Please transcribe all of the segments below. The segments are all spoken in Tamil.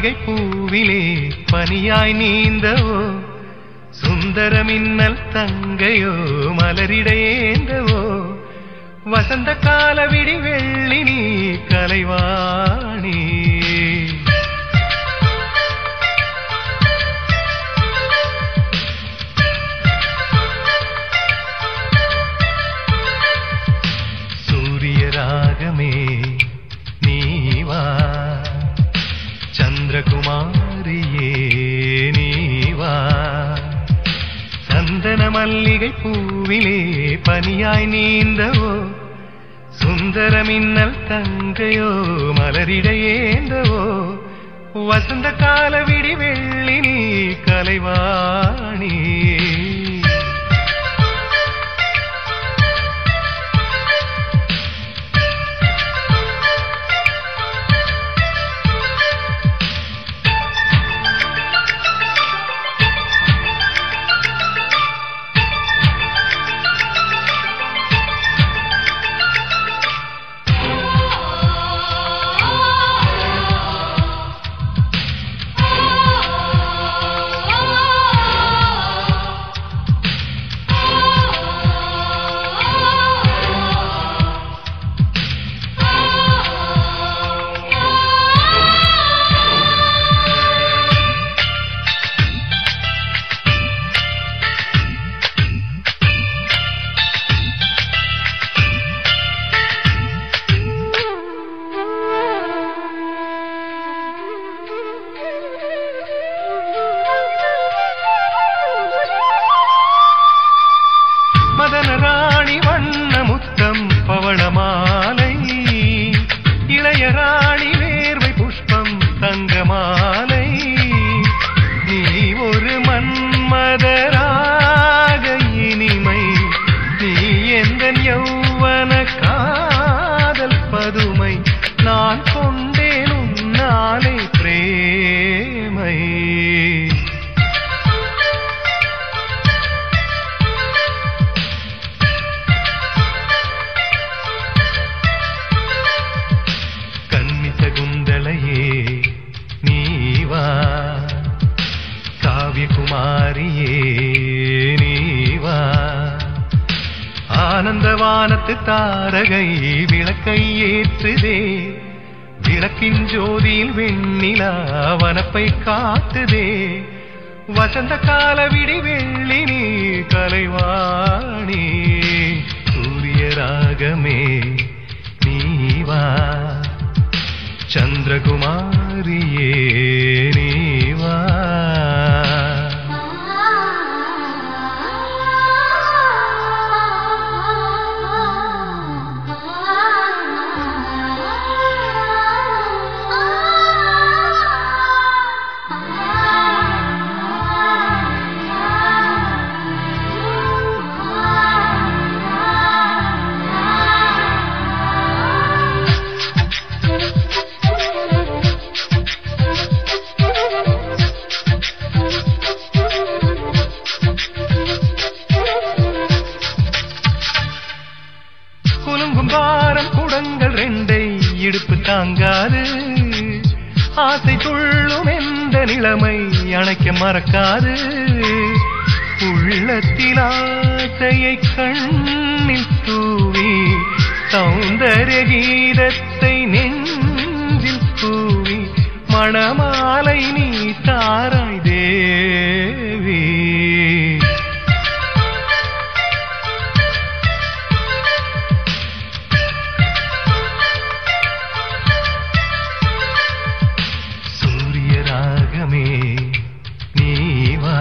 மல்லிகை பூவிலே பனியாய் நீந்தவோ சுந்தர மின்னல் தங்கையோ மலரிடையேந்தவோ வசந்த கால விடி வெள்ளி நீ கலைவாணி சூரிய ராகமே நீவா சந்திரகுமாரியே நீவா சந்தன மல்லிகை பூவிலே பனியாய் நீந்தவோ சுந்தர மின்னல் தங்கையோ மலரிடையேந்தவோ வசந்த கால விடி வெள்ளி நீ கலைவாணி மதன ராணி வண்ண முத்தம் பவளமாலை இளைய ராணி வேர்வை புஷ்பம் தங்கமாலை நீ ஒரு மன்மதராக இனிமை நீ எந்த யௌவன காதல் பதுமை நான் கொண்டேன் உன்னாலே பிரேமை கன்னிசகுந்தலையே நீவா காவியகுமாரியே நீவா ஆனந்தவானத்து தாரகை விளக்கை ஏற்றுதே விளக்கின் ஜோதியில் வெண்ணிலா வனப்பை காட்டுதே வசந்த கால விடி வெள்ளி நீ கலைவாணி சூரிய ராகமே நீவா சந்திரகுமாரியே நீவா குலுங்கும் பாரம் குடங்கள் ரெண்டை இடுப்பு தாங்காது ஆசை துள்ளும் எந்த நிலைமை அணைக்க மறக்காது உள்ளத்தில் ஆசையை கண்ணில் தூவி சௌந்தர்ய கீதத்தை நெஞ்சில் தூவி மணமாலை நீ தாராய் தேவி சூரிய ராகமே நீவா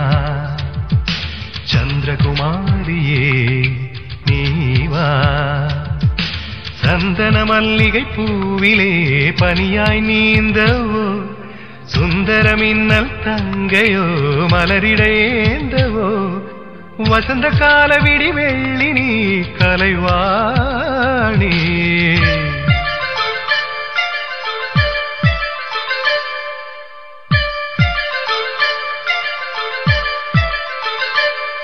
சந்திரகுமாரியே நீவா சந்தன மல்லிகை பூவிலே பனியாய் நீந்தவோ சுந்தர மின்னல் தங்கையோ மலரிடையேந்தவோ வசந்த கால விடி வெள்ளி நீ கலைவாணி